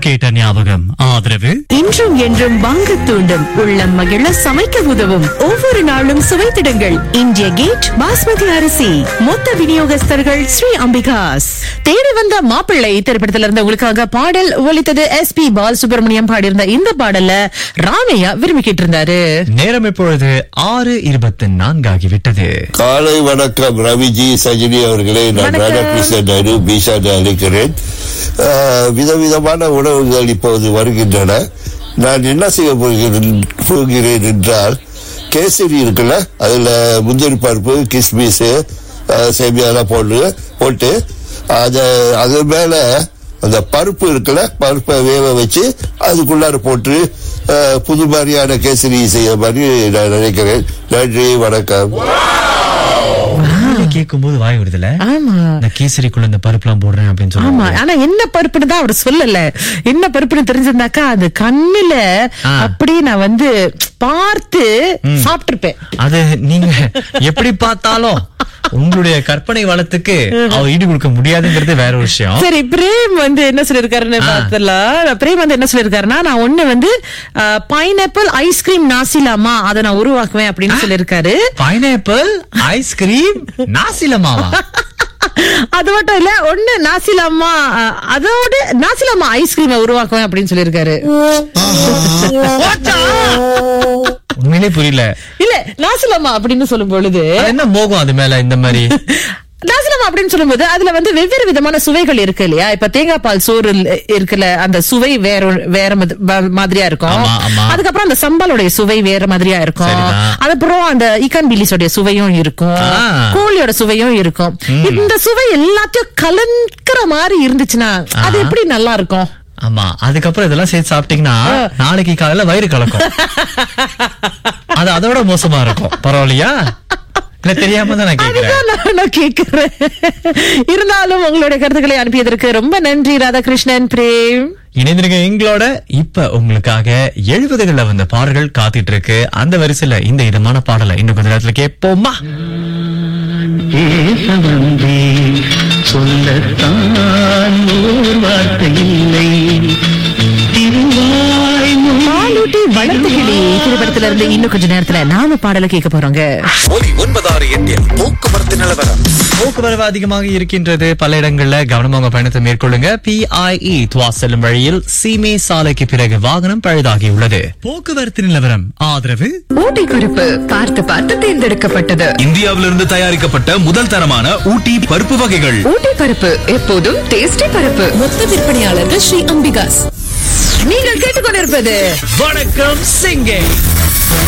கேட்ட ஞாபகம் ஆதரவு இன்றும் என்றும் வாங்க தூண்டும் உள்ளம் மகிழ சமைக்க உதவும் ஒவ்வொரு நாளும் சுவைத்திடுங்கள் இந்திய கேட் பாஸ்மதி அரிசி மொத்த விநியோகஸ்தர்கள் ஸ்ரீ அம்பிகாஸ் தேடி வந்த மாப்பிள்ளை திரைப்படத்துல இருந்த உங்களுக்காக பாடல் ஒலித்தது எஸ் பி பால் சுப்பிரமணியம் பாடியிருந்த இந்த பாடல்ல ராமையா விரும்பிக்கிட்டு இருந்தாரு நேரம் இப்பொழுது ஆறு இருபத்தி நான்கு ஆகிவிட்டது காலை வணக்கம் ரவிஜி சஜினி அவர்களே நான் வணக்கம். ராதாகிருஷ்ணன் நாயுடு பீஷான் அழைக்கிறேன் ஆஹ், விதவிதமான உணவுகள் இப்போது வருகின்றன நான் என்ன செய்ய போகிறேன் போகிறேன் என்றால் கேசரி இருக்குல்ல அதுல முந்திரி பருப்பு கிஸ்மிஸ் சேமியாலாம் போட்டு போட்டு அத அது மேல அந்த பருப்பு இருக்குல்ல பருப்பை வேக வச்சு அதுக்குள்ளார போட்டு ஆஹ், புது மாதிரியான கேசரி செய்ய மாதிரி நான் நினைக்கிறேன் நன்றி வணக்கம் கேட்கும் போது வாய் விடுதல ஆமா இந்த கேசரிக்குள்ள இந்த பருப்புலாம் போடுறேன் அப்படின்னு ஆமா சொல்லுவாங்க ஆனா என்ன பருப்புன்னு தான் அவர் சொல்லல என்ன பருப்புன்னு தெரிஞ்சிருந்தாக்கா அது கண்ணுல ஆ. அப்படியே நான் வந்து பார்த்து சாப்பிட்டிருப்பேன் அது நீங்க எப்படி பார்த்தாலும் உங்களுடைய கற்பனை வளத்துக்கு அவர் ஈடு கொடுக்க முடியாதுங்கிறது வேற ஒரு விஷயம் சரி பிரேம் வந்து என்ன சொல்லிருக்காருன்னு ஆ. பார்த்தலாம் பிரேம் வந்து என்ன சொல்லிருக்காருன்னா நான் ஒண்ணு வந்து பைனாப்பிள் ஐஸ்கிரீம் நாசிலாமா அதை நான் உருவாக்குவேன் அப்படின்னு சொல்லிருக்காரு பைனாப்பிள் ஐஸ்கிரீம் நாசிலமாவா அது மட்டும் இல்ல ஒண்ணு நாசிலாமா அஹ், அதோட நாசிலாமா ஐஸ்கிரீமை உருவாக்குவேன் அப்படின்னு சொல்லிருக்காரு உண்மையிலே புரியல இல்ல நாசிலாமா அப்படின்னு சொல்லும் பொழுது அது என்ன மோகம் அது மேல இந்த மாதிரி நாசிலம் அப்படின்னு சொல்லும்போது அதுல வந்து வெவ்வேறு விதமான சுவைகள் இருக்கு இல்லையா இப்ப தேங்காய் பால் சோறு இல்ல- இருக்குல்ல அந்த சுவை வேற ஒரு- வேற மத- ம- மாதிரியா இருக்கும் ஆமா, ஆமா. அதுக்கப்புறம் அந்த சம்பாலுடைய சுவை வேற மாதிரியா இருக்கும் சரிதான். அதுக்கப்புறம் அந்த இக்கான் பிலிஸோடைய சுவையும் இருக்கும் ஆ. கோழியோட சுவையும் இருக்கும் இந்த சுவை எல்லாத்தையும் கலக்கிற மாதிரி இருந்துச்சுன்னா அது எப்படி நல்லா இருக்கும் ஆமா அதுக்கப்புறம் இதெல்லாம் சேர்த்து சாப்பிட்டீங்கன்னா நாளைக்கு காலையில வயிறு கலக்கும் அது அதோட மோசமா இருக்கும் பரவாயில்லையா இல்ல தெரியாம தான் நான் கேக்குறேன் அதுதான் நான் நான் கேக்குறேன் இருந்தாலும் உங்களுடைய கருத்துக்களை அனுப்பியதற்கு ரொம்ப நன்றி ராதாகிருஷ்ணன் பிரேம் இணைந்திருங்க எங்களோட இப்ப உங்களுக்காக எழுபதுகள்ல வந்த பாடல்கள் காத்துட்டு இருக்கு அந்த வரிசையில இந்த இதமான பாடலை இன்னும் கொஞ்ச நேரத்துல கேட்போமா பேச வந்தேன் சொல்லத்தான் ஓர் வார்த்தை இல்லை திருவாய் பாலூட்டி வளர்த்து கிளி திரைப்படத்துல இருந்து இன்னும் கொஞ்ச நேரத்துல நாம பாடலை கேட்க போறோங்க ஒலி ஒன்பதாறு எட்டில் போக்குவரத்து நிலவரம் போக்குவரவு அதிகமாக இருக்கின்றது பல இடங்கள்ல கவனமாக பயணத்தை மேற்கொள்ளுங்க பிஐஇ துவா செல்லும் வழியில் சீமே சாலைக்கு பிறகு வாகனம் பழுதாகி உள்ளது போக்குவரத்து நிலவரம் ஆதரவு ஊட்டி குறிப்பு பார்த்து பார்த்து தேர்ந்தெடுக்கப்பட்டது இந்தியாவிலிருந்து தயாரிக்கப்பட்ட முதல் தரமான ஊட்டி பருப்பு வகைகள் ஊட்டி பருப்பு எப்போதும் டேஸ்டி பருப்பு மொத்த விற்பனையாளர்கள் ஸ்ரீ அம்பிகாஸ் நீங்கள் கேட்டுக்கொண்டிருப்பது வணக்கம் சிங்கே